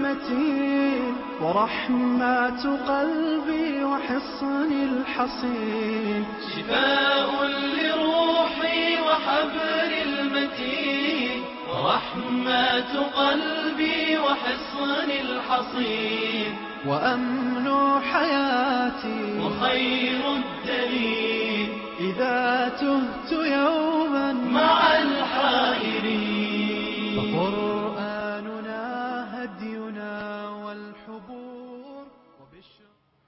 المتين ورحمة قلبي وحصن الحصين شفاء لروحي وحبل المتين ورحمة قلبي وحصن الحصين وأمن حياتي وخير الدليل إذا تهت يوما مع الحائرين فقرآننا هدينا والحبور وبشر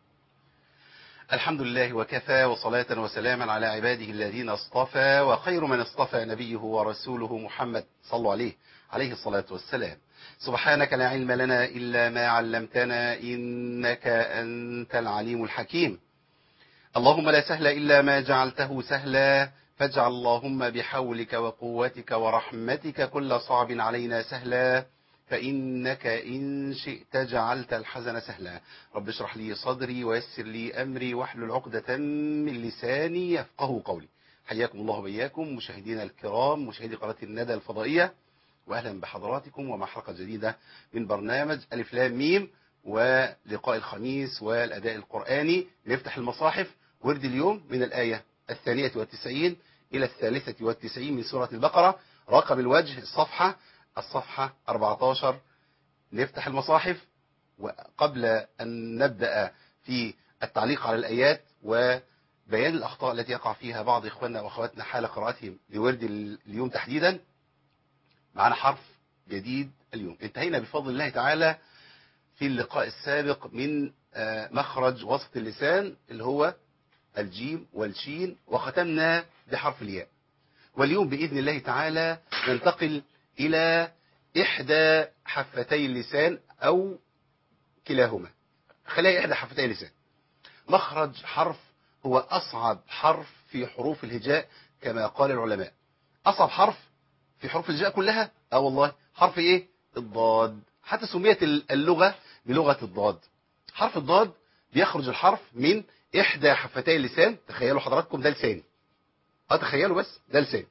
الحمد لله وكفى وصلاة وسلاما على عباده الذين اصطفى وخير من اصطفى نبيه ورسوله محمد صلوا عليه عليه الصلاة والسلام سبحانك لا علم لنا إلا ما علمتنا إنك أنت العليم الحكيم اللهم لا سهل إلا ما جعلته سهلا فاجعل اللهم بحولك وقوتك ورحمتك كل صعب علينا سهلا فإنك إن شئت جعلت الحزن سهلا رب اشرح لي صدري ويسر لي أمري واحلل عقدة من لساني يفقه قولي حياكم الله وإياكم مشاهدينا الكرام مشاهدي قناة الندى الفضائية وأهلا بحضراتكم ومع حلقة جديدة من برنامج ألف لام ميم ولقاء الخميس والأداء القرآني نفتح المصاحف ورد اليوم من الآية الثانية والتسعين إلى الثالثة والتسعين من سورة البقرة رقم الوجه الصفحة الصفحة 14 نفتح المصاحف وقبل أن نبدأ في التعليق على الآيات وبيان الأخطاء التي يقع فيها بعض إخواننا وأخواتنا حال قراءتهم لورد اليوم تحديدا معنا حرف جديد اليوم انتهينا بفضل الله تعالى في اللقاء السابق من آه، مخرج وسط اللسان اللي هو الجيم والشين وختمنا بحرف الياء واليوم بإذن الله تعالى ننتقل إلى إحدى حفتي اللسان أو كلاهما خليها إحدى حفتي اللسان مخرج حرف هو أصعب حرف في حروف الهجاء كما قال العلماء أصعب حرف في حروف الهجاء كلها اه والله حرف ايه الضاد حتى سميت اللغة بلغة الضاد حرف الضاد بيخرج الحرف من إحدى حفتي اللسان تخيلوا حضراتكم ده لساني اه تخيلوا بس ده لسان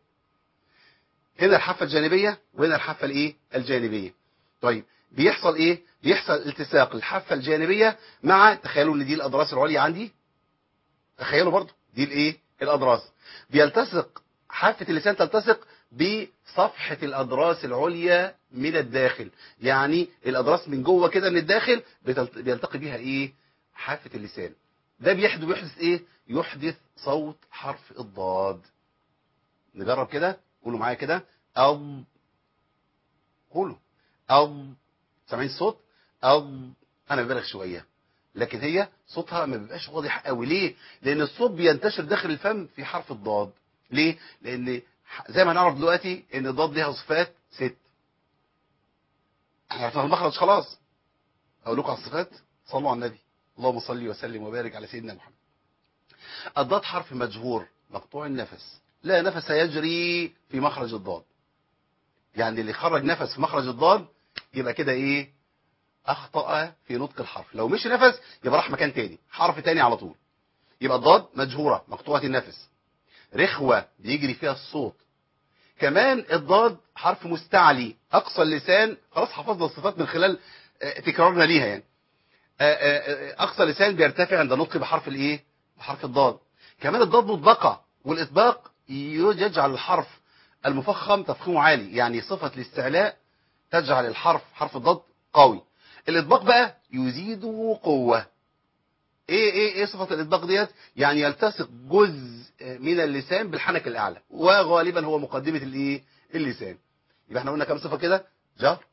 هنا الحافة الجانبية وهنا الحافة الايه الجانبية طيب بيحصل ايه بيحصل التصاق الحافة الجانبية مع تخيلوا ان دي الأضراس العليا عندي تخيلوا برضو دي الايه الأضراس بيلتصق حافة اللسان تلتصق بصفحة الأضراس العليا من الداخل يعني الأضراس من جوه كده من الداخل بتلت- بيلتقي بيها ايه حافة اللسان ده بيحدث بيحدث ايه يحدث صوت حرف الضاد نجرب كده قولوا معايا كده أض قولوا أض سامعين الصوت أض أنا ببالغ شوية لكن هي صوتها ما بيبقاش واضح قوي ليه لأن الصوت بينتشر داخل الفم في حرف الضاد ليه لأن ح- زي ما هنعرف دلوقتي ان الضاد ليها صفات ست احنا عرفنا المخرج خلاص اقول لكم على الصفات صلوا على النبي اللهم صل وسلم وبارك على سيدنا محمد الضاد حرف مجهور مقطوع النفس لا نفس يجري في مخرج الضاد يعني اللي خرج نفس في مخرج الضاد يبقى كده ايه اخطأ في نطق الحرف لو مش نفس يبقى راح مكان تاني حرف تاني على طول يبقى الضاد مجهورة مقطوعة النفس رخوة بيجري فيها الصوت كمان الضاد حرف مستعلي أقصى اللسان خلاص حفظنا الصفات من خلال آه، تكرارنا ليها يعني آه، آه، آه، أقصى اللسان بيرتفع عند نطق بحرف الإيه بحرف الضاد كمان الضاد مطبقة والإطباق يجعل الحرف المفخم تفخيمه عالي يعني صفة الاستعلاء تجعل الحرف حرف الضاد قوي الإطباق بقى يزيده قوة ايه ايه ايه صفة الاطباق ديت يعني يلتصق جزء من اللسان بالحنك الاعلى وغالبا هو مقدمة الايه اللسان يبقى احنا قلنا كام صفة كده جهر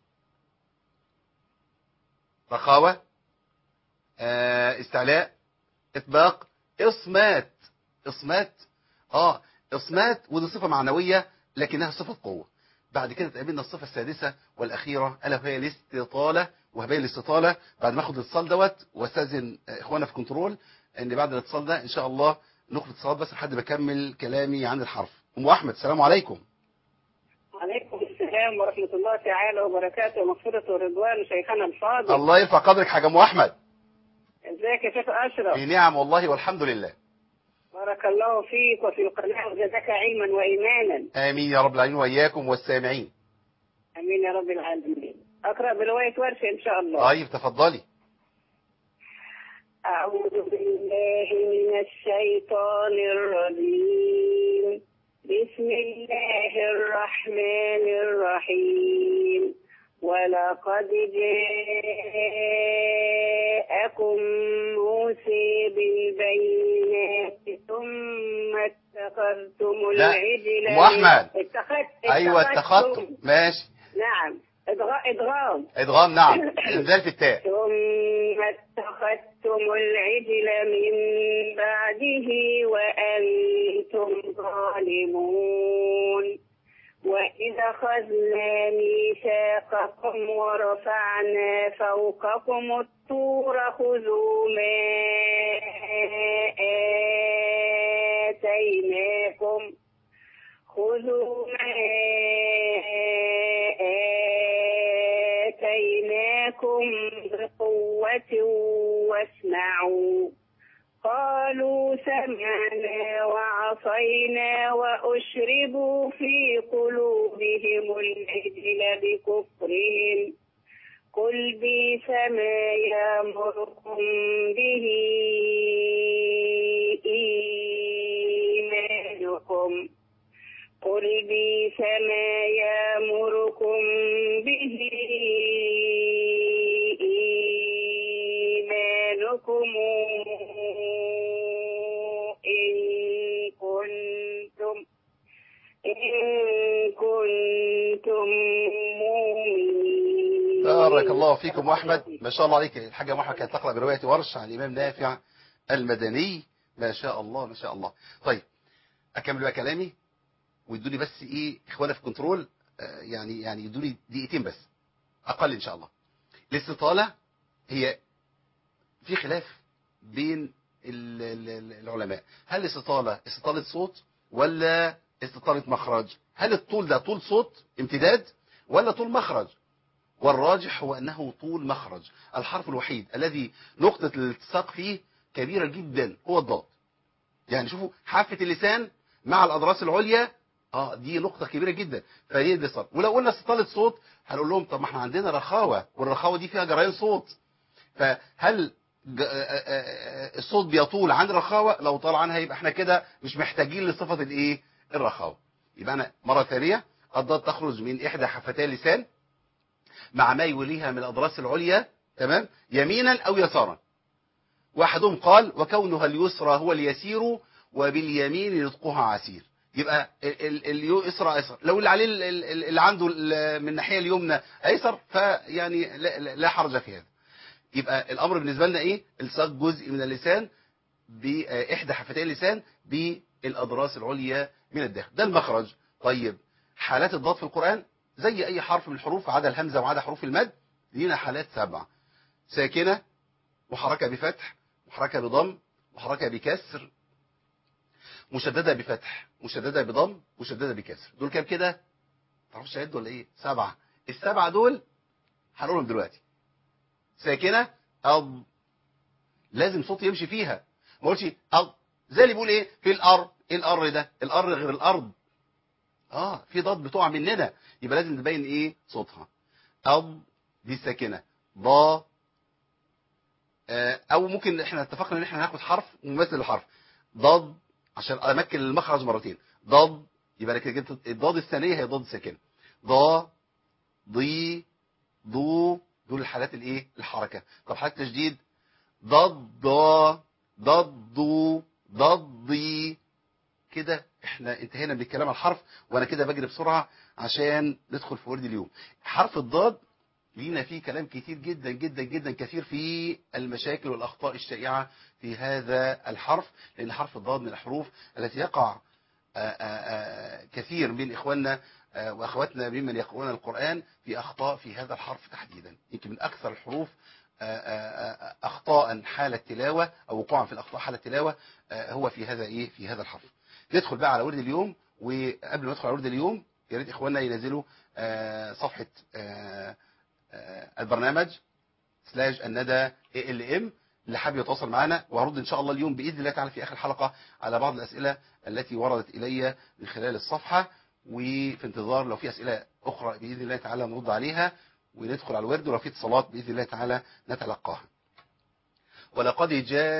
رخاوة آه استعلاء اطباق اصمات اصمات اه اصمات ودي صفة معنوية لكنها صفة قوة بعد كده تقابلنا الصفة السادسة والأخيرة ألا وهي الاستطالة وهبين الاستطالة بعد ما اخد الاتصال دوت واستاذن اخوانا في كنترول ان بعد الاتصال ده ان شاء الله ناخد اتصال بس لحد ما اكمل كلامي عن الحرف ام احمد السلام عليكم عليكم السلام ورحمة الله تعالى وبركاته ومغفرة ورضوان شيخنا الفاضل الله يرفع قدرك حاجه ام احمد ازيك يا شيخ أشرف في نعم والله والحمد لله بارك الله فيك وفي القناة وجزاك علما وإيمانا امين يا رب العالمين واياكم والسامعين أمين يا رب العالمين أقرأ برواية ورش إن شاء الله طيب تفضلي أعوذ بالله من الشيطان الرجيم بسم الله الرحمن الرحيم ولقد جاءكم موسى بالبينات ثم اتخذتم لا، العجل أم أحمد. اتخذت ايوه اتخذتم ماشي نعم إدغا- إدغام ادغام نعم انزال في التاء ثم اتخذتم العجل من بعده وأنتم ظالمون وإذا أخذنا ميثاقكم ورفعنا فوقكم الطور خذوا ما آتيناكم خذوا ما آتيناكم بقوة واسمعوا قالوا سمعنا وعصينا وأشربوا في قلوبهم العجل بكفرهم قل بئس ما يأمركم به إيمانكم قل بئس ما يأمركم به إيمانكم إن كنتم إن كنتم مؤمنين بارك الله فيكم واحمد ما شاء الله عليك الحاجه محمد كانت تقرا بروايه ورش عن الامام نافع المدني ما شاء الله ما شاء الله طيب اكمل بقى كلامي ويدوني بس ايه اخوانا في كنترول آه، يعني يعني يدوني دقيقتين بس اقل ان شاء الله الاستطاله هي في خلاف بين ال- ال- ال- العلماء هل الاستطاله استطاله صوت ولا استطاله مخرج هل الطول ده طول صوت امتداد ولا طول مخرج والراجح هو أنه طول مخرج الحرف الوحيد الذي نقطة الالتصاق فيه كبيرة جدا هو الضاد يعني شوفوا حافة اللسان مع الأضراس العليا اه دي نقطة كبيرة جدا فهي دي صار ولو قلنا استطالة صوت هنقول لهم طب ما احنا عندنا رخاوة والرخاوة دي فيها جريان صوت فهل ج- آه، آه، آه، الصوت بيطول عن الرخاوة لو طال عنها يبقى احنا كده مش محتاجين لصفة الايه الرخاوة يبقى انا مرة ثانية الضاد تخرج من احدى حفتي اللسان مع ما يوليها من الأضراس العليا تمام يمينا أو يسارا واحدهم قال وكونها اليسرى هو اليسير وباليمين رزقها عسير يبقى ال- ال- اليسرى أيسر لو اللي عليه ال- ال- اللي عنده ال- من الناحية اليمنى أيسر فيعني لا, لا- لا حرج في هذا يبقى الأمر بالنسبة لنا إيه الصاق جزء من اللسان بإحدى حفتي اللسان بالأضراس العليا من الداخل ده المخرج طيب حالات الضاد في القرآن زي أي حرف من الحروف عدا الهمزة وعدا حروف المد لينا حالات سبعة ساكنة وحركة بفتح وحركة بضم وحركة بكسر مشددة بفتح مشددة بضم مشددة بكسر دول كام كده تعرفش تعد ولا ايه سبعة السبعة دول هنقولهم دلوقتي ساكنة أض لازم صوت يمشي فيها ما قلتش أض زي اللي بيقول ايه في الأرض ايه الأر ده الأر غير الأرض اه في ضاد بتقع مننا يبقى لازم نبين ايه صوتها أض دي الساكنة ضا آه، او ممكن احنا اتفقنا ان احنا هناخد حرف مماثل للحرف ضاد عشان امكن المخرج مرتين ضاد يبقى انا كده جبت الضاد الثانيه هي ضاد ساكنه ضا ضي ضو دول الحالات الايه الحركه طب حالات تشديد ضاد ضا ضاد ضو ضاد ضي كده احنا انتهينا من الكلام على الحرف وانا كده بجري بسرعه عشان ندخل في ورد اليوم حرف الضاد لينا فيه كلام كتير جدا جدا جدا كثير في المشاكل والأخطاء الشائعة في هذا الحرف لأن حرف الضاد من الحروف التي يقع آآ آآ كثير من إخواننا آه، وأخواتنا ممن يقرؤون القرآن في أخطاء في هذا الحرف تحديدا يمكن من أكثر الحروف آآ آآ أخطاء حال التلاوة أو وقوعا في الأخطاء حال التلاوة آه، هو في هذا إيه في هذا الحرف ندخل بقى على ورد اليوم وقبل ما ندخل على ورد اليوم يا ريت إخواننا ينزلوا آه، صفحة آه، آه، البرنامج سلاش الندى ال ام اللي حابب يتواصل معنا وهرد ان شاء الله اليوم باذن الله تعالى في اخر الحلقه على بعض الاسئله التي وردت الي من خلال الصفحه وفي انتظار لو في اسئله اخرى باذن الله تعالى نرد عليها وندخل على الورد ولو في اتصالات بإذن الله تعالى نتلقاها ولقد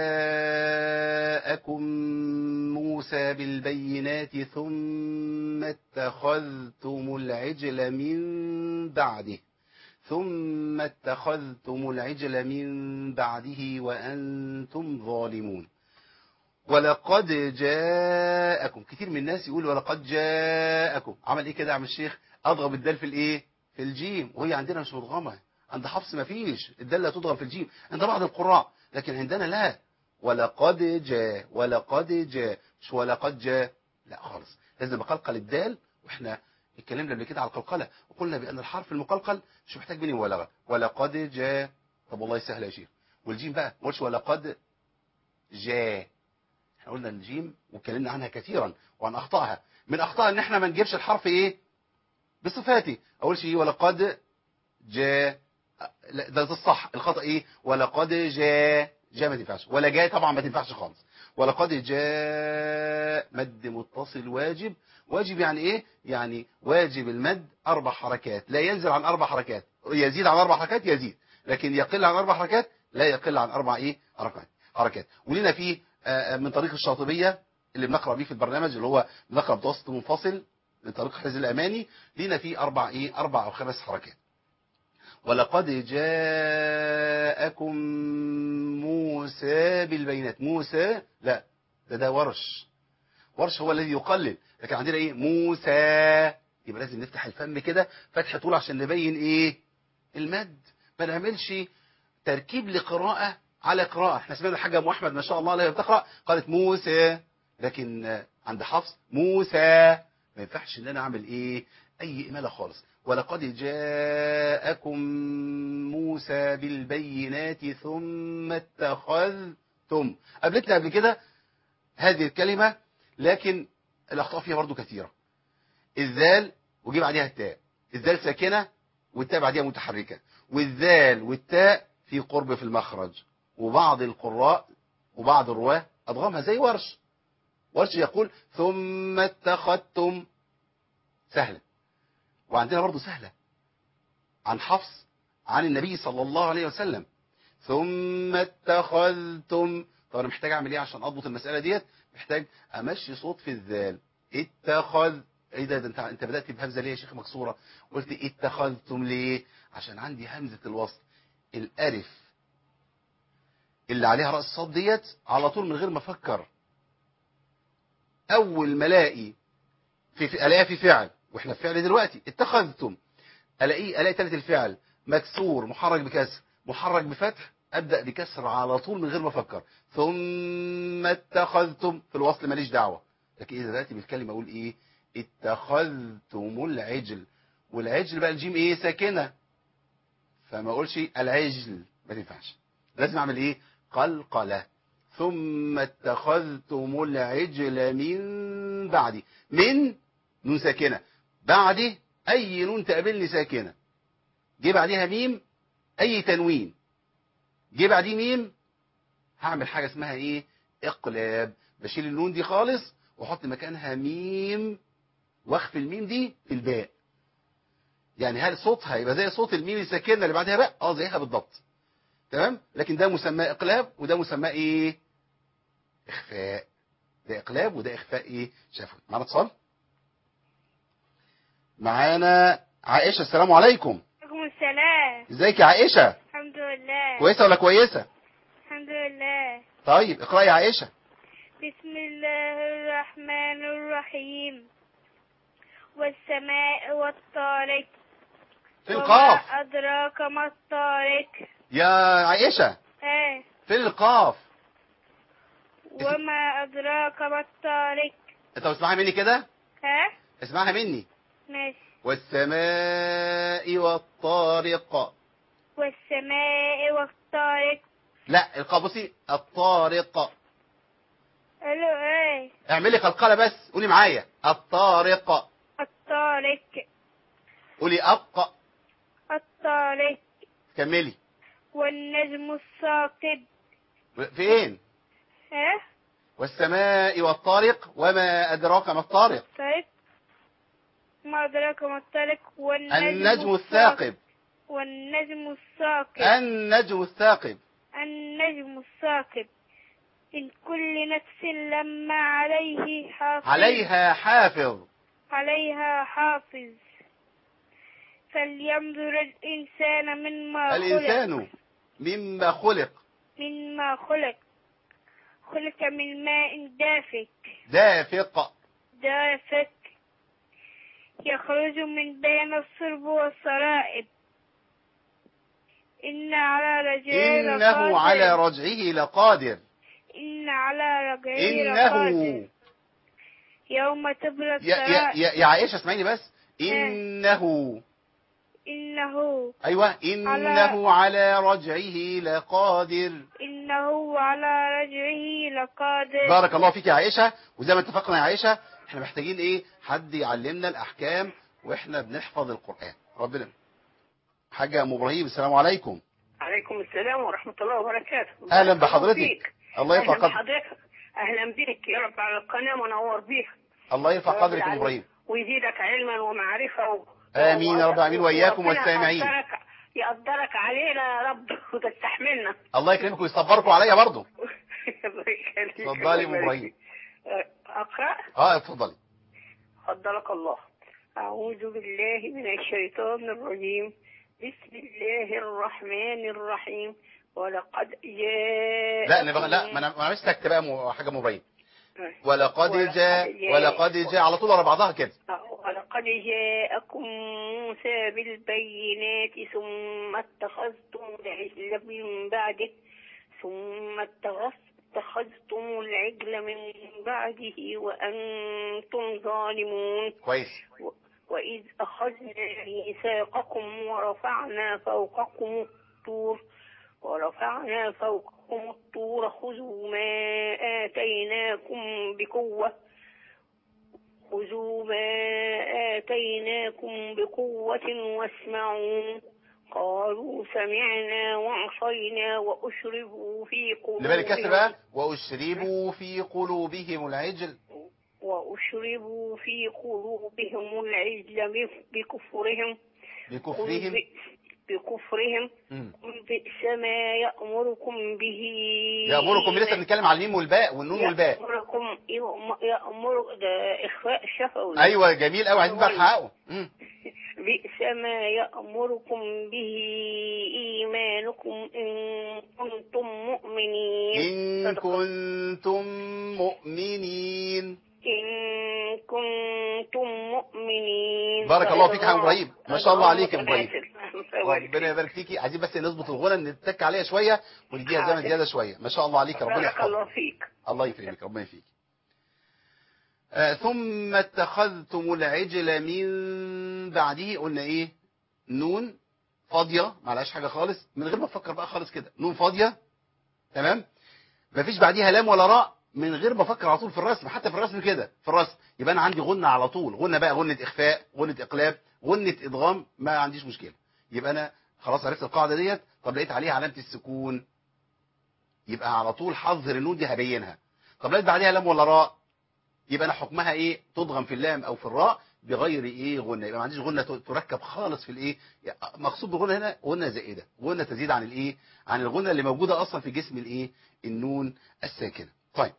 جاءكم موسى بالبينات ثم اتخذتم العجل من بعده ثم اتخذتم العجل من بعده وأنتم ظالمون ولقد جاءكم كتير من الناس يقول ولقد جاءكم عمل ايه كده يا عم الشيخ اضغم الدال في الايه في الجيم وهي عندنا مش مضغمه عند حفص ما فيش الدال لا تضغم في الجيم عند بعض القراء لكن عندنا لا ولقد جاء ولقد جاء مش ولقد جاء لا خالص لازم اقلقل الدال واحنا اتكلمنا قبل كده على القلقله وقلنا بان الحرف المقلقل مش محتاج مني مبالغه ولقد جاء طب والله سهل يا شيخ والجيم بقى ما قلتش ولقد جاء احنا قلنا الجيم واتكلمنا عنها كثيرا وعن اخطائها من اخطائها ان احنا ما نجيبش الحرف ايه بصفاته اول شيء ولقد جاء لا ده ده الصح الخطا ايه ولقد جاء جاء ما تنفعش ولا جاء طبعا ما تنفعش خالص ولقد جاء مد متصل واجب واجب يعني ايه يعني واجب المد اربع حركات لا ينزل عن اربع حركات يزيد عن اربع حركات يزيد لكن يقل عن اربع حركات لا يقل عن اربع ايه حركات حركات ولنا فيه آه، من طريق الشاطبية اللي بنقرأ بيه في البرنامج اللي هو بنقرأ متوسط منفصل من طريق حرز الأماني لينا فيه أربع إيه أربع أو خمس حركات ولقد جاءكم موسى بالبينات موسى لا ده ده ورش ورش هو الذي يقلل لكن عندنا ايه موسى يبقى لازم نفتح الفم كده فتح طول عشان نبين ايه المد ما نعملش تركيب لقراءة على قراءة احنا سمعنا الحاجة ام احمد ما شاء الله عليها بتقرأ قالت موسى لكن آه، عند حفص موسى ما ينفعش ان انا اعمل ايه اي امالة خالص ولقد جاءكم موسى بالبينات ثم اتخذتم قابلتنا قبل كده هذه الكلمة لكن الاخطاء فيها برضو كثيرة الذال وجي بعدها التاء الذال ساكنة والتاء بعدها متحركة والذال والتاء في قرب في المخرج وبعض القراء وبعض الرواه أضغمها زي ورش ورش يقول ثم اتخذتم سهلة وعندنا برضو سهلة عن حفص عن النبي صلى الله عليه وسلم ثم اتخذتم طب انا محتاج اعمل ايه عشان اضبط المسألة ديت محتاج امشي صوت في الذال اتخذ ايه ده, ده انت انت بدات بهمزه ليه يا شيخ مكسوره قلت اتخذتم ليه عشان عندي همزه الوصل الالف اللي عليها راس الصاد ديت على طول من غير ما افكر اول ما الاقي في, في الاقيها في فعل واحنا في فعل دلوقتي اتخذتم الاقيه الاقي ثالث الفعل مكسور محرك بكسر محرك بفتح ابدا بكسر على طول من غير ما افكر ثم اتخذتم في الوصل ماليش دعوه لكن اذا بدات بالكلمه اقول ايه اتخذتم العجل والعجل بقى الجيم ايه ساكنه فما اقولش العجل ما تنفعش لازم اعمل ايه قلقله ثم اتخذتم العجل من بعدي من نون ساكنه بعدي اي نون تقابلني ساكنه جه بعديها ميم اي تنوين جه بعديه ميم هعمل حاجه اسمها ايه اقلاب بشيل النون دي خالص واحط مكانها ميم واخفي الميم دي في الباء يعني هل صوتها يبقى زي صوت الميم الساكنه اللي بعدها باء اه زيها بالضبط تمام لكن ده مسماه اقلاب وده مسماه ايه اخفاء ده اقلاب وده اخفاء ايه شفوي معانا اتصال معانا عائشه السلام عليكم عليكم السلام ازيك يا عائشه الحمد لله كويسه ولا كويسه الحمد لله طيب اقراي يا عائشه بسم الله الرحمن الرحيم والسماء والطارق في القاف وما أدراك ما الطارق يا عائشه ها في القاف وما أدراك ما الطارق انت اسمعها مني كده ها اسمعها مني ماشي والسماء والطارق والسماء والطارق لا القابوسي الطارق قالوا ايه اعملي قلقلة بس قولي معايا الطارق الطارق قولي أق الطارق كملي والنجم الثاقب فين ها والسماء والطارق وما أدراك ما الطارق طيب ما أدراك ما الطارق والنجم النجم الثاقب والنجم الثاقب النجم الثاقب النجم الثاقب إن كل نفس لما عليه حافظ عليها حافظ عليها حافظ فلينظر الإنسان مما خلق الإنسان مما خلق مما خلق خلق من ماء دافق دافق دافق يخرج من بين الصلب والسرائب إن على رجعه إنه لقادر. على رجعه لقادر إن على رجعه إنه لقادر يوم تبلى يا, يا, السرائب يا, يا عائشة اسمعيني بس إنه إنه أيوة إنه على رجعه لقادر إنه على رجعه لقادر بارك الله فيك يا عائشة وزي ما اتفقنا يا عائشة احنا محتاجين ايه حد يعلمنا الأحكام واحنا بنحفظ القرآن ربنا حاجة أم إبراهيم السلام عليكم عليكم السلام ورحمة الله وبركاته أهلا بارك الله بحضرتك فيك. الله يرفع أهلا قدرك بحضرتك أهلا بك يا رب على القناة منور بيك الله يرفع يا رب قدرك يا أم العالمين. إبراهيم ويزيدك علما ومعرفة و... آمين يا رب العالمين وإياكم وربنا والسامعين. يقدرك يقدرك علينا يا رب وتستحملنا الله يكرمكم ويصبركم عليا برضه الله يخليك. اتفضلي الله يا أم يبارك إبراهيم. فيك. أقرأ اه اتفضلي فضلك الله أعوذ بالله من الشيطان الرجيم بسم الله الرحمن الرحيم ولقد جاء لا نبقى لا ما انا ما انا مش هكتب بقى م- حاجة أم إبراهيم ولقد ولقد جاء جاء. ولقد جاء على طول ورا بعضها كده ولقد جاءكم موسى بالبينات ثم اتخذتم العجل من بعده ثم اتخذ- اتخذتم العجل من بعده وأنتم ظالمون كويس و- وإذ أخذنا ميثاقكم ورفعنا فوقكم الطور ورفعنا فوقكم الطور خذوا ما آتيناكم بقوة خذوا ما آتيناكم بقوة واسمعوا قالوا سمعنا وعصينا وأشربوا في اللي بالك كسر قلوبهم بقى وأشربوا في قلوبهم العجل وأشربوا في قلوبهم العجل بكفرهم بكفرهم قل بكفرهم مم. قل بئس ما يأمركم به يأمركم لسه بنتكلم على الميم والباء والنون والباء يأمركم يأم- يأمر ده إخفاء الشفوي ايوه جميل قوي عايزين بقى نحققه مم. بئس ما يأمركم به إيمانكم إن كنتم مؤمنين إن كنتم مؤمنين إن كنتم مؤمنين بارك الله فيك يا أم إبراهيم. ما شاء الله عليك يا أم إبراهيم. إبراهيم ربنا يبارك فيكي عايزين بس نظبط الغنى نتك عليها شويه ونديها زمن زياده شويه ما شاء الله عليك ربنا بارك الله يحفظك فيك الله يكرمك ربنا يفيك آه ثم اتخذتم العجل من بعده قلنا ايه نون فاضيه معلهاش حاجه خالص من غير ما افكر بقى خالص كده نون فاضيه تمام مفيش بعديها لام ولا راء من غير ما افكر على طول في الرسم حتى في الرسم كده في الرسم يبقى انا عندي غنه على طول غنه بقى غنه اخفاء غنه اقلاب غنه ادغام ما عنديش مشكله يبقى انا خلاص عرفت القاعده ديت طب لقيت عليها علامه السكون يبقى على طول حذر النون دي هبينها طب لقيت بعديها لام ولا راء يبقى انا حكمها ايه تضغم في اللام او في الراء بغير ايه غنه يبقى ما عنديش غنه ت- تركب خالص في الايه مقصود بالغنه هنا غنه زائده غنه تزيد عن الايه عن الغنه اللي موجوده اصلا في جسم الايه النون الساكنه طيب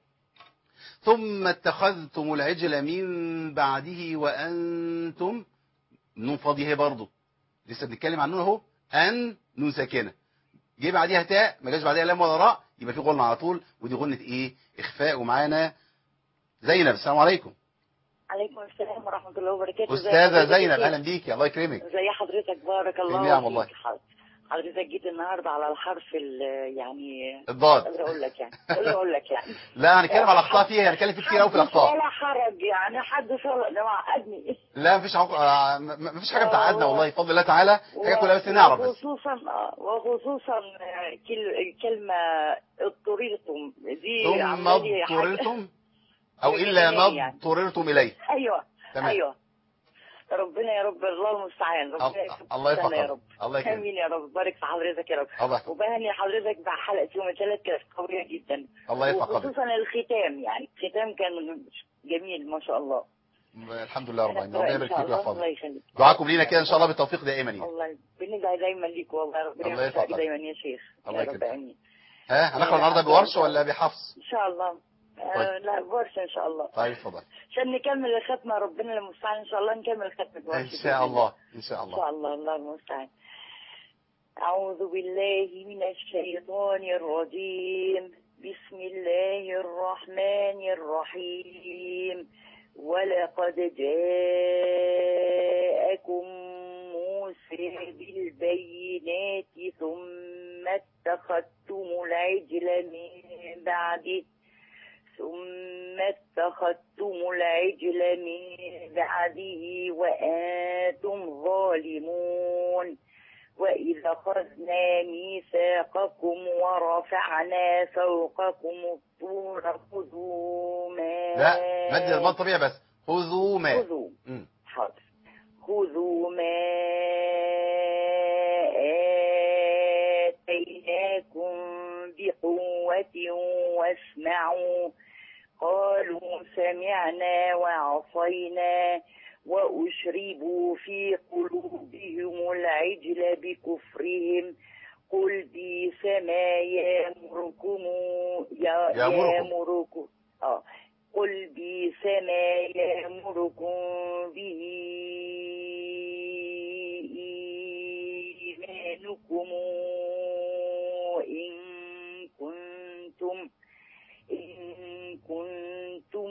ثم اتخذتم العجل من بعده وانتم نون فاضيه هي برضه لسه بنتكلم عن نون اهو ان نون ساكنه جه بعديها تاء ما جاش بعديها لام ولا راء يبقى في غنه على طول ودي غنه ايه اخفاء ومعانا زينب السلام عليكم عليكم السلام ورحمة الله وبركاته ازي استاذه حضرتك زينب يا اهلا بيكي الله يكرمك ازي حضرتك بارك الله نعم فيك. والله. حض- حضرتك جيت النهارده على الحرف ال- يعني الضاد قادر اقول لك يعني قادر اقول لك يعني لا هنتكلم على الاخطاء فيها هنتكلم فيه كتير قوي في حدث الاخطاء ولا حرج يعني حدث ولا ده معقدني لا مفيش عق... آه، م- م- مفيش حاجه بتعقدنا والله بفضل الله تعالى حاجه كلها بس نعرف بس وخصوصا آه، وخصوصا آه، كل- كلمة اضطررتم دي ثم عمالي حاجة- اضطررتم او الا ما يعني. اضطررتم اليه ايوه تمام. ايوه ربنا يا رب الله المستعان ربنا الله- يكرمك الله يرفع سنة يا قدرك. رب الله يكرمك. امين يا رب بارك في حضرتك يا رب الله يحفظك. وبهني حضرتك بحلقه يوم الثلاث كانت قويه جدا الله يرفع قدرك وخصوصا الختام يعني الختام كان جميل ما شاء الله الحمد لله رب العالمين ربنا إن يبارك شاء فيك الله ويحفظك الله يخليك دعاكم لينا كده ان شاء الله بالتوفيق دائما يعني والله بندعي دايما ليك والله ربنا الله يوفقك يرفع دايما يا شيخ الله يا رب يكرمك. امين ها هناخد النهارده بورش ولا بحفص ان شاء الله آه طيب. لا بورش ان شاء الله طيب اتفضل عشان نكمل الختمه ربنا المستعان ان شاء الله نكمل ختمه بورش ان شاء الله ان شاء ان الله شاء الله الله المستعان أعوذ بالله من الشيطان الرجيم بسم الله الرحمن الرحيم ولقد جاءكم موسى بالبينات ثم اتخذتم العجل من بعده ثم اتخذتم العجل من بعده وأنتم ظالمون وإذا أخذنا ميثاقكم ورفعنا فوقكم الطور خذوا ما لا مد المد طبيعي بس خذوا ما خذوا مم. حاضر خذوا ما آتيناكم بقوة واسمعوا قالوا سمعنا وعصينا وأشربوا في قلوبهم العجل بكفرهم قل بئس ما يامركم يا- يأمركم. يامركم آه قل بئس ما يامركم به إيمانكم إن كنتم إن كنتم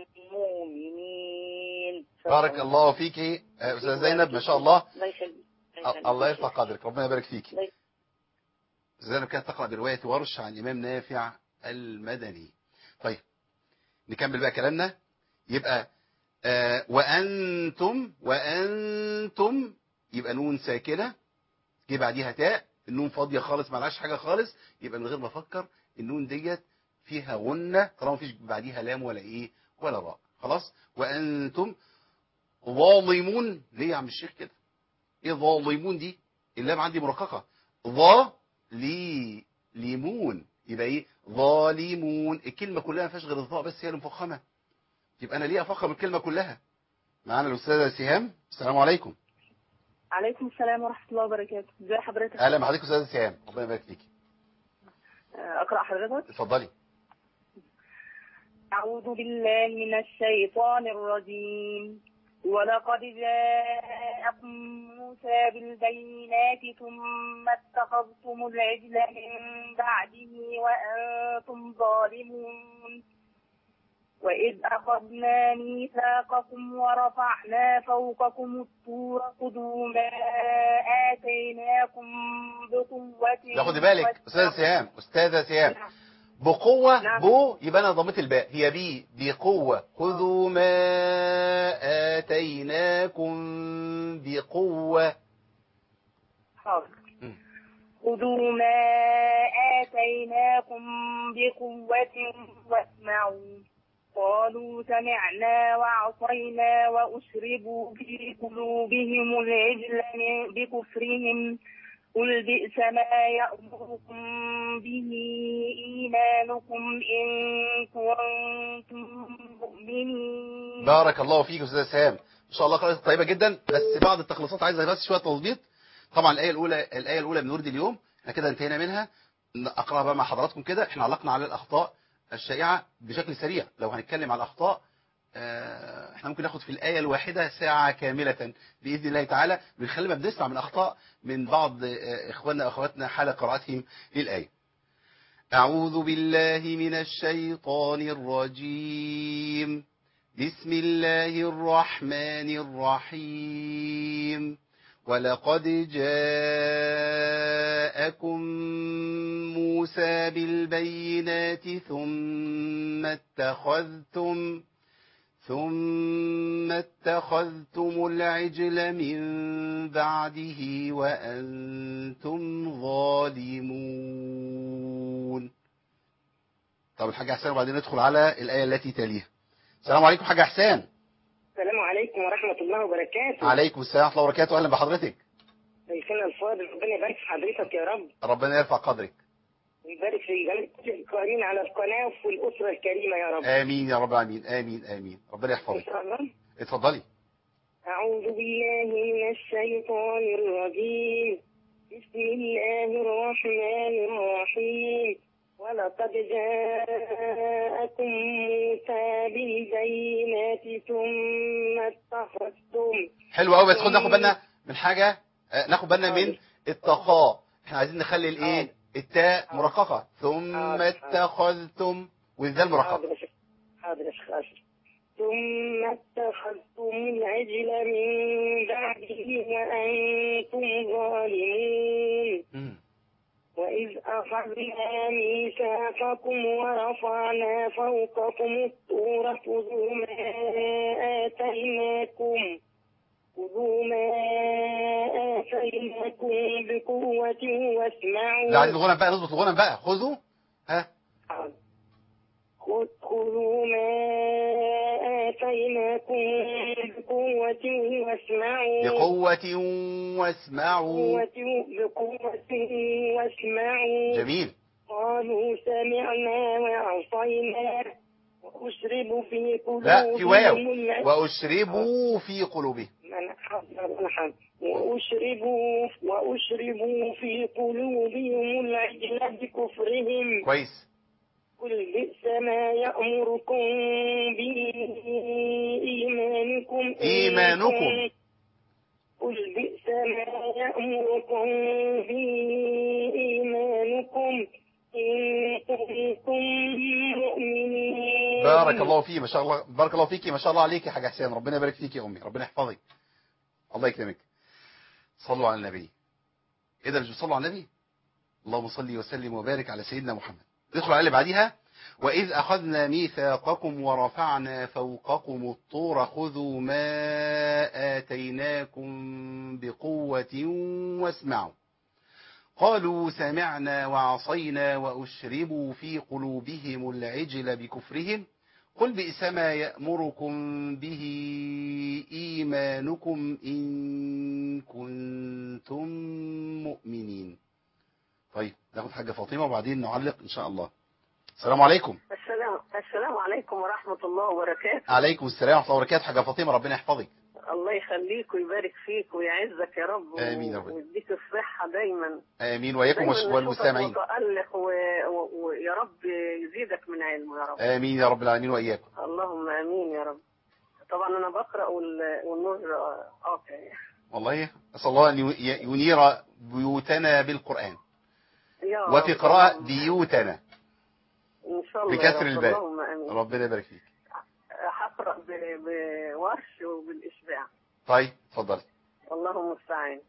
مؤمنين بارك الله فيك يا استاذه زينب ما شاء الله الله يخليك الله يرفع قدرك ربنا يبارك فيك الله يخليك. زينب كانت تقرأ برواية ورش عن إمام نافع المدني طيب نكمل بقى كلامنا يبقى آه وأنتم وأنتم يبقى نون ساكنة جه بعديها تاء النون فاضية خالص معلهاش حاجة خالص يبقى من غير ما أفكر النون ديت فيها غنة طالما مفيش بعديها لام ولا إيه ولا راء خلاص وأنتم ظالمون ليه يا عم الشيخ كده ايه ظالمون دي اللام عندي مرققة ظا لي ليمون يبقى ايه ظالمون الكلمة كلها ما فيهاش غير الظاء بس هي المفخمة يبقى انا ليه افخم الكلمة كلها معانا الاستاذة سهام السلام عليكم عليكم السلام ورحمة الله وبركاته ازي حضرتك اهلا بحضرتك استاذة سهام ربنا يبارك فيكي آه، أقرأ حضرتك اتفضلي أعوذ بالله من الشيطان الرجيم ولقد جاءكم موسى بالبينات ثم اتخذتم العجل من بعده وأنتم ظالمون وإذ أخذنا ميثاقكم ورفعنا فوقكم الطور خذوا ما آتيناكم بقوة لا خدي بالك استاذة سهام استاذة سهام نعم. بقوة نعم. بو يبقى انا ضميت الباء هي بي بقوة خذوا ما آتيناكم بقوة حاضر مم. خذوا ما آتيناكم بقوة واسمعوا قالوا سمعنا وعصينا وأشربوا في قلوبهم العجل من- بكفرهم قل بئس ما يأمركم به إيمانكم إن كنتم مؤمنين بارك الله فيك يا استاذ سهام ان شاء الله قراءة طيبة جدا بس بعض التخليصات عايزة بس شوية تظبيط طبعا الآية الأولى الآية الأولى من ورد اليوم احنا كده انتهينا منها أقرأها بقى مع حضراتكم كده احنا علقنا على الأخطاء الشائعة بشكل سريع لو هنتكلم على الأخطاء آه، احنا ممكن ناخد في الآية الواحدة ساعة كاملة بإذن الله تعالى بنخلي ما بنسمع من أخطاء من بعض آه، إخواننا وأخواتنا حال قراءتهم للآية أعوذ بالله من الشيطان الرجيم بسم الله الرحمن الرحيم ولقد جاءكم موسى بالبينات ثم اتخذتم ثم اتخذتم العجل من بعده وأنتم ظالمون طب الحاج حسان وبعدين ندخل على الآية التي تليها السلام عليكم حاج حسان السلام عليكم ورحمة الله وبركاته عليكم السلام ورحمة الله وبركاته أهلا بحضرتك شيخنا الفاضل ربنا يبارك في حضرتك يا رب ربنا يرفع قدرك ويبارك في جميع كل القائمين على القناة وفي الأسرة الكريمة يا رب آمين يا رب العالمين آمين آمين ربنا إن يحفظك شاء الله اتفضلي أعوذ بالله من الشيطان الرجيم بسم الله الرحمن الرحيم ولقد جاءكم موسى بالبينات ثم اتخذتم حلو قوي بس خد ناخد بالنا من حاجة آه، ناخد بالنا من التقاء احنا عايزين نخلي الايه التاء مرققة ثم حاضر. اتخذتم والذال مرققة حاضر يا شيخ حاضر يا شيخ أشرف. ثم اتخذتم العجل من بعده وأنتم ظالمون مم. وإذ أخذنا ميثاقكم ورفعنا فوقكم الطور خذوا ما آتيناكم خذوا ما آتيناكم بقوة واسمعوا لا عايز الغنم بقى نظبط الغنم بقى خذوا ها خذ- خذوا ما آتيناكم بقوة واسمعوا بقوة واسمعوا بقوة بقوة واسمعوا جميل قالوا سمعنا وعصينا وأشربوا في قلوبهم لا في واو الع- واشربوا في قلوبهم أنا حاضر أنا حاضر وأشربوا وأشربوا في قلوبهم العجل بكفرهم كويس قل بئس ما يأمركم به إيمانكم إن إيمانكم. كنتم- قل بئس ما يأمركم به إيمانكم إن كنتم مؤمنين بارك الله فيك ما شاء الله بارك الله فيكي ما شاء الله عليك يا حاج حسين ربنا يبارك فيك يا امي ربنا يحفظك الله يكرمك صلوا على النبي ايه ده مش بتصلوا على النبي اللهم صل وسلم وبارك على سيدنا محمد ندخل على اللي بعديها وإذ أخذنا ميثاقكم ورفعنا فوقكم الطور خذوا ما آتيناكم بقوة واسمعوا قالوا سمعنا وعصينا وأشربوا في قلوبهم العجل بكفرهم قل بئس ما يأمركم به إيمانكم إن كنتم مؤمنين طيب ناخد حاجة فاطمة وبعدين نعلق إن شاء الله السلام عليكم السلام السلام عليكم ورحمة الله وبركاته عليكم السلام ورحمة الله وبركاته حاجة فاطمة ربنا يحفظك الله يخليك ويبارك فيك ويعزك يا رب و- آمين يا رب. ويديك الصحة دايما آمين وإياكم دايما والش- نشوفك والمستمعين متألق و- و- ويا رب يزيدك من علمه يا رب آمين يا رب العالمين وإياكم اللهم امين يا رب طبعا انا بقرا وال- والنور قاطع والله أسأل الله أن ي- ينير بيوتنا بالقرآن يا رب. وفي قراءة بيوتنا ان شاء الله يا بكسر رب. الباء. اللهم امين ربنا يبارك فيك هقرا ب- بورش وبالاشباع طيب اتفضل والله المستعان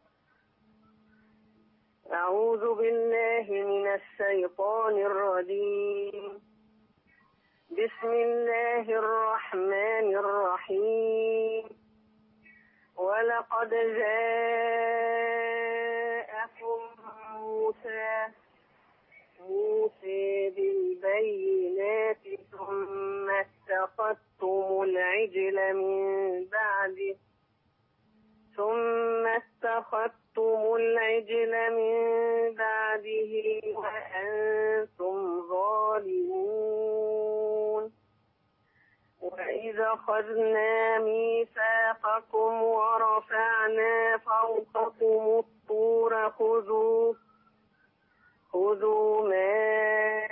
أعوذ بالله من الشيطان الرجيم بسم الله الرحمن الرحيم ولقد جاءكم موسى موسى بالبينات ثم اتخذتم العجل من بعده ثم اتخذتم العجل من بعده وأنتم ظالمون وإذا أخذنا ميثاقكم ورفعنا فوقكم الطور خذوا خذوا ما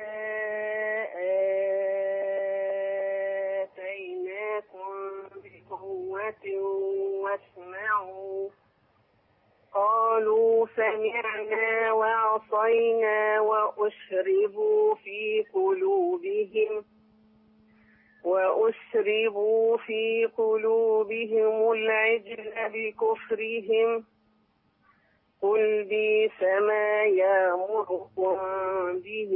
آتيناكم بقوة واسمعوا قالوا سمعنا وعصينا وأشربوا في قلوبهم وأشربوا في قلوبهم العجل بكفرهم قل بئس ما يأمركم به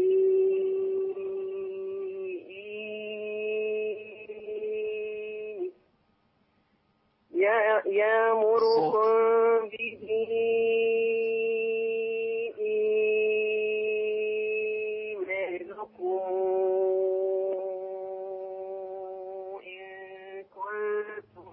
يا- يأمركم به إيمانكم إن كنتم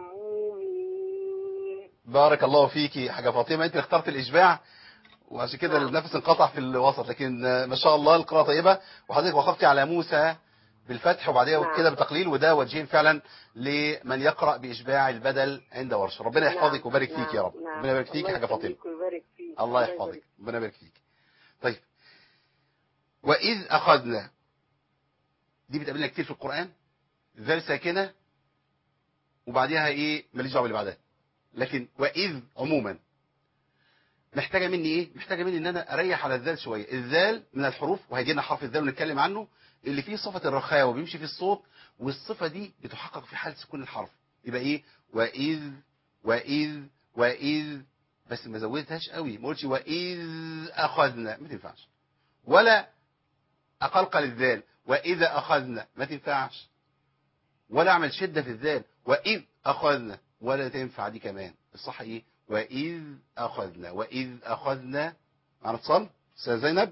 مؤمنين بارك الله فيكي حاجة فاطمة انت اخترت الاشباع وعشان كده النفس انقطع في الوسط لكن آه، ما شاء الله القراءة طيبة وحضرتك وقفتي على موسى بالفتح وبعدها نعم. كده بتقليل وده وجهين فعلا لمن يقرأ بإشباع البدل عند ورش ربنا يحفظك نعم، ويبارك نعم، فيك يا رب نعم. ربنا يبارك فيك الله يا حاجة فاطمة يخليك ويبارك فيك الله يبارك يحفظك ربنا يبارك فيك طيب وإذ أخذنا دي بتقابلنا كتير في القرآن ذال ساكنة وبعديها إيه ماليش دعوه باللي بعدها لكن وإذ عموما محتاجة مني إيه محتاجة مني إن أنا أريح على الذال شوية الذال من الحروف وهيجي لنا حرف الذال ونتكلم عنه اللي فيه صفة الرخاوة وبيمشي في الصوت والصفة دي بتحقق في حال سكون الحرف يبقى إيه وإذ وإذ وإذ بس ما زودتهاش قوي ما قلتش وإذ أخذنا ما تنفعش ولا أقلقل الذال وإذا أخذنا ما تنفعش ولا أعمل شدة في الذال وإذ أخذنا ولا تنفع دي كمان الصح إيه وإذ أخذنا وإذ أخذنا معنا اتصال أستاذة زينب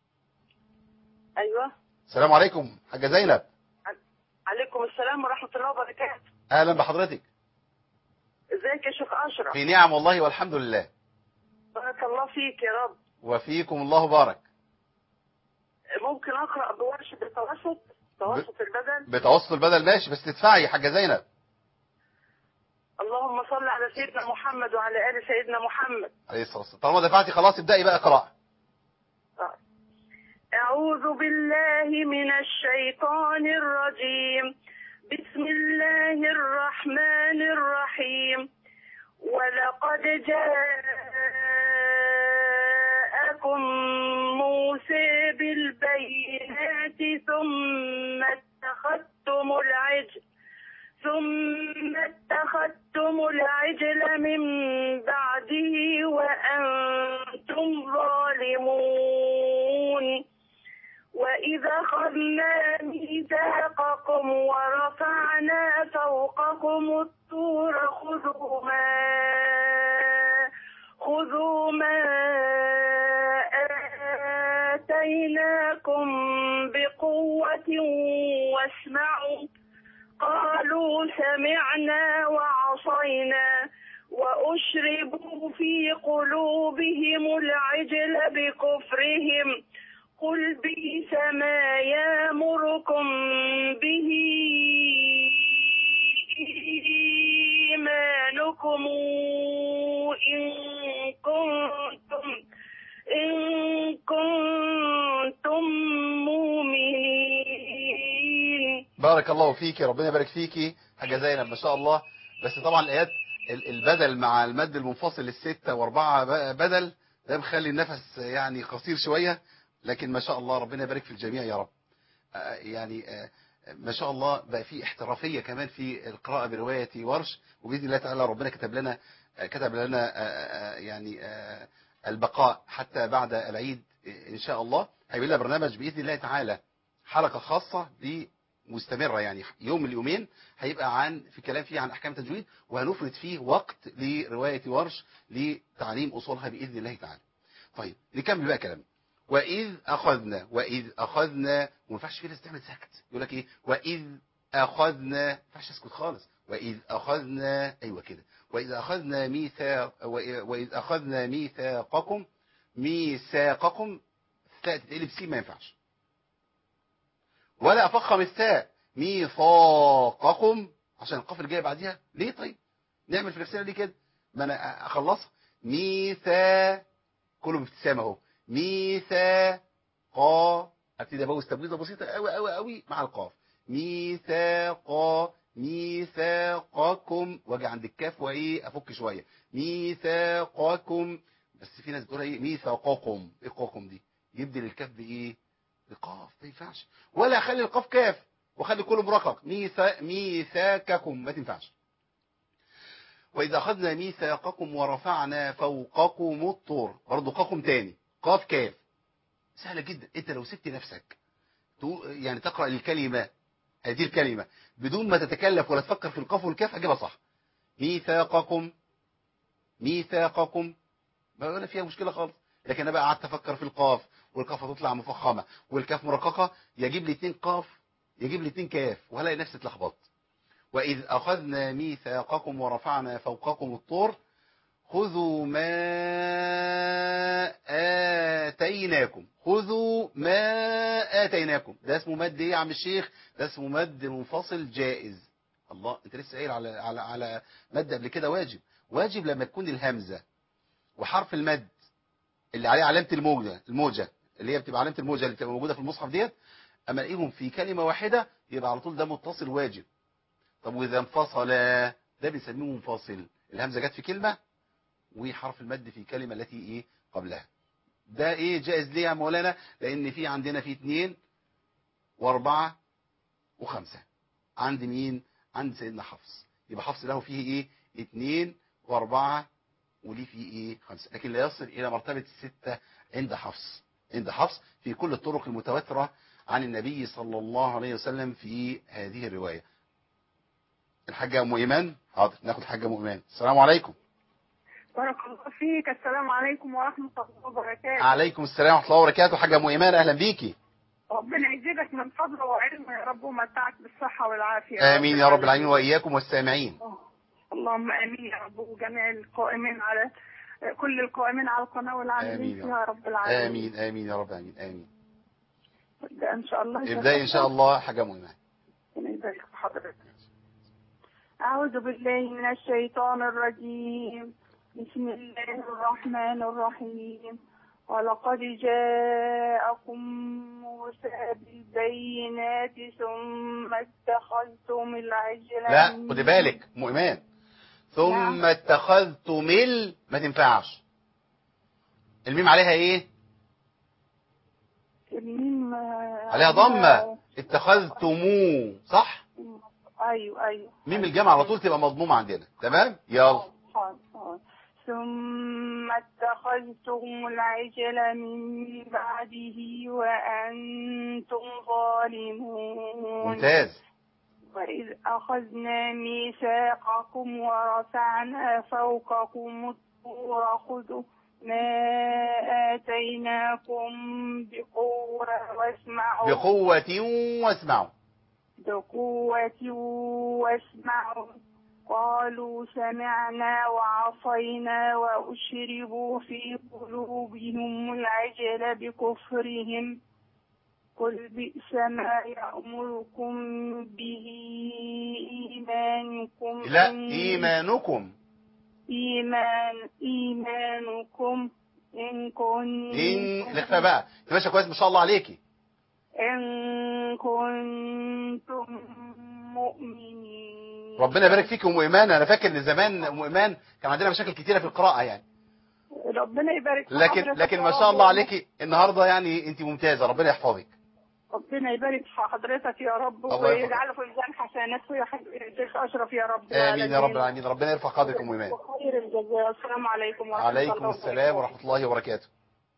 ايوه السلام عليكم حاجة زينب عليكم السلام ورحمه الله وبركاته أهلا بحضرتك ازيك يا شيخ اشرف في نعم والله والحمد لله بارك الله فيك يا رب وفيكم الله بارك ممكن اقرا بورشه التوسط توسط البدن بتوسط البدل ماشي بس تدفعي يا حاجة زينب اللهم صل على سيدنا محمد وعلى ال سيدنا محمد عليه الصلاة والسلام طالما دفعتي خلاص ابدأي بقى قراءة أعوذ بالله من الشيطان الرجيم بسم الله الرحمن الرحيم ولقد جاءكم موسى بالبينات ثم اتخذتم العجل ثم اتخذتم العجل من بعده وأنتم ظالمون وإذا أخذنا ميثاقكم ورفعنا فوقكم الطور خذوا ما خذوا ما آتيناكم بقوة واسمعوا قالوا سمعنا وعصينا وأشربوا في قلوبهم العجل بكفرهم قل بئس ما يامركم به إيمانكم إن كنتم إن كنتم مؤمنين بارك الله فيكي ربنا يبارك فيكي حاجة زينب ما شاء الله بس طبعا الآيات ال- البدل مع المد المنفصل الستة واربعة ب- بدل ده مخلي النفس يعني قصير شوية لكن ما شاء الله ربنا يبارك في الجميع يا رب آه، يعني آه، ما شاء الله بقى في احترافية كمان في القراءة برواية ورش وبإذن الله تعالى ربنا كتب لنا آه، كتب لنا آه، آه، يعني آه، البقاء حتى بعد العيد آه، إن شاء الله هيبقى لنا برنامج بإذن الله تعالى حلقة خاصة مستمرة يعني يوم من اليومين هيبقى عن في كلام فيه عن أحكام التجويد وهنفرد فيه وقت لرواية ورش لتعليم أصولها بإذن الله تعالى طيب نكمل بقى كلام وإذ أخذنا وإذ أخذنا وما ينفعش في ناس تعمل سكت يقول لك إيه وإذ أخذنا ما ينفعش اسكت خالص وإذ أخذنا أيوة كده وإذ أخذنا ميثاق وإذ أخذنا ميثاقكم ميثاقكم تاء تتقلب سين ما ينفعش ولا أفخم الثاء ميثاقكم عشان القاف اللي جايه بعديها ليه طيب نعمل في نفسنا ليه كده ما انا اخلصها ميثا كله بابتسامه اهو ميثا قا ابتدي ابوس تبويضه بسيطه قوي قوي قوي مع القاف ميثاقا ميثاقكم واجي عند الكاف وايه افك شويه ميثاقكم بس في ناس بتقول ايه ميثاقكم ايه قاكم دي يبدل الكاف بايه بقاف ما ينفعش ولا اخلي القاف كاف واخلي كله مرقق ميثا ميثاقكم ما تنفعش وإذا أخذنا ميثاقكم ورفعنا فوقكم الطور برضه قاكم تاني قاف كاف سهلة جدا انت لو سبت نفسك تقول- يعني تقرأ الكلمة هذه الكلمة بدون ما تتكلف ولا تفكر في القاف والكاف هجيبها صح ميثاقكم ميثاقكم ما ولا فيها مشكلة خالص لكن انا بقى قعدت افكر في القاف والقاف هتطلع مفخمة والكاف مرققة يجيب لي اتنين قاف يجيب لي اتنين كاف وهلاقي نفسي اتلخبطت وإذ أخذنا ميثاقكم ورفعنا فوقكم الطور خذوا ما آتيناكم خذوا ما آتيناكم ده اسمه مد ايه يا عم الشيخ ده اسمه مد منفصل جائز الله انت لسه قايل على على على مد قبل كده واجب واجب لما تكون الهمزة وحرف المد اللي عليه علامة الموجة الموجة اللي هي بتبقى علامة الموجة اللي بتبقى موجودة في المصحف ديت اما الاقيهم في كلمة واحدة يبقى على طول ده متصل واجب طب واذا انفصل ده بنسميه منفصل الهمزة جت في كلمة وحرف المد في كلمة التي ايه قبلها ده ايه جائز ليه يا مولانا لان في عندنا في اتنين واربعة وخمسة عند مين عند سيدنا حفص يبقى حفص له فيه ايه اتنين واربعة وليه فيه ايه خمسة لكن لا يصل الى مرتبة الستة عند حفص عند حفص في كل الطرق المتواترة عن النبي صلى الله عليه وسلم في هذه الرواية الحاجة أم إيمان حاضر ناخد الحاجة أم إيمان السلام عليكم بارك الله فيك السلام عليكم ورحمة الله وبركاته عليكم السلام ورحمة الله وبركاته حاجة أم إيمان أهلا بيكي ربنا يزيدك من فضله وعلم يا رب ومتعك بالصحة والعافية آمين يا رب العالمين وإياكم والسامعين اللهم امين يا رب وجميع القائمين على كل القائمين على القناة والعاملين آمين يا فيها يا رب العالمين آمين آمين يا رب العالمين آمين ابدأ ان شاء الله ابدأي إن شاء الله حاجة أم إيمان ربنا يبارك في حضرتك أعوذ بالله من الشيطان الرجيم بسم الله الرحمن الرحيم ولقد جاءكم موسى بالبينات ثم اتخذتم العجل لا من- خدي بالك أم إيمان ثم نعم. اتخذتم ال ما تنفعش الميم عليها إيه الميم آه، عليها ضمة اتخذتموه صح ايوه ايوه ميم الجمع على طول تبقى مضمومة عندنا تمام يلا حاضر، حاضر. ثم اتخذتم العجل من بعده وأنتم ظالمون ممتاز وإذ أخذنا ميثاقكم ورفعنا فوقكم الطور خذوا ما آتيناكم بقوة واسمعوا بقوة واسمعوا بقوة واسمعوا قالوا سمعنا وعصينا وأشربوا في قلوبهم العجل بكفرهم قل بئس ما يأمركم به إيمانكم لا إن- إيمانكم إيمان إيمانكم إن كنتم إن الإخفاء بقى ماشي كويس ما شاء الله عليكي إن كنتم مؤمنين ربنا يبارك فيك يا ام ايمان انا فاكر ان زمان ام ايمان كان عندنا مشاكل كتيره في القراءه يعني ربنا يبارك في لكن حضرتك لكن يا ما رب. شاء الله عليكي النهارده يعني انت ممتازه ربنا يحفظك ربنا يبارك في حضرتك يا رب الله يحفظك. ويجعله في ميزان حسناته يا حبيبي الشيخ اشرف يا رب امين يا رب العالمين ربنا يرفع قدرك ام ايمان وخير الجزاء السلام عليكم ورحمه عليكم الله السلام وبركاته. ورحمه الله وبركاته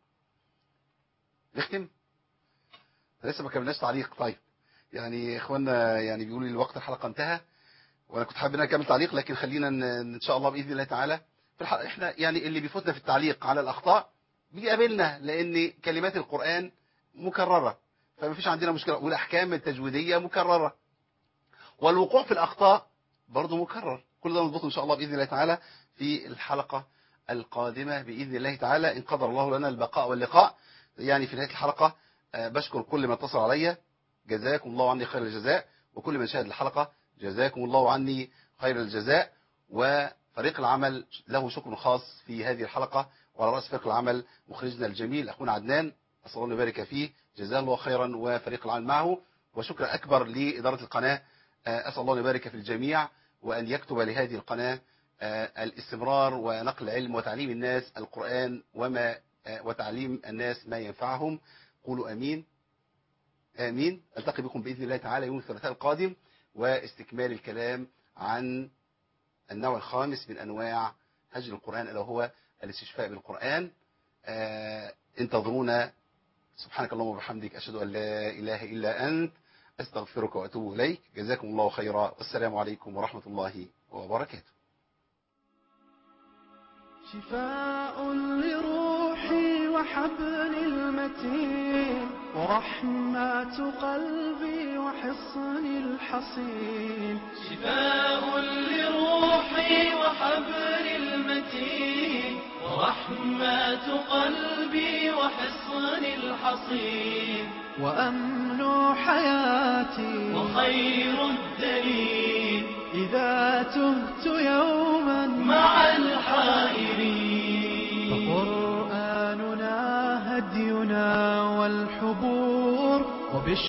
نختم لسه ما كملناش تعليق طيب يعني اخواننا يعني بيقولوا لي الوقت الحلقه انتهى وانا كنت حابب ان أنا اكمل تعليق لكن خلينا ن- ان شاء الله باذن الله تعالى في الحلقه احنا يعني اللي بيفوتنا في التعليق على الاخطاء بيقابلنا لان كلمات القران مكرره فما فيش عندنا مشكله والاحكام التجويديه مكرره والوقوع في الاخطاء برضه مكرر كل ده نضبطه ان شاء الله باذن الله تعالى في الحلقه القادمه باذن الله تعالى ان قدر الله لنا البقاء واللقاء يعني في نهايه الحلقه آه، بشكر كل من اتصل عليا جزاكم الله عني خير الجزاء وكل من شاهد الحلقه جزاكم الله عني خير الجزاء وفريق العمل له شكر خاص في هذه الحلقه وعلى راس فريق العمل مخرجنا الجميل اخونا عدنان اسال الله أن يبارك فيه جزاه الله خيرا وفريق العمل معه وشكر اكبر لاداره القناه آه، اسال الله ان يبارك في الجميع وان يكتب لهذه القناه آه، الاستمرار ونقل العلم وتعليم الناس القران وما آه، وتعليم الناس ما ينفعهم قولوا امين امين التقي بكم باذن الله تعالى يوم الثلاثاء القادم واستكمال الكلام عن النوع الخامس من انواع هجر القران الا وهو الاستشفاء بالقران آه، انتظرونا سبحانك اللهم وبحمدك اشهد ان لا اله الا انت استغفرك واتوب اليك جزاكم الله خيرا والسلام عليكم ورحمه الله وبركاته شفاء لروحي وحبل المتين ورحمة قلبي وحصن الحصين شفاء لروحي وحبر المتين المتين ورحمة قلبي وحصن الحصين وأمن حياتي وخير الدليل إذا تهت يوما مع الحائرين فقرآننا هدينا والحبور وبش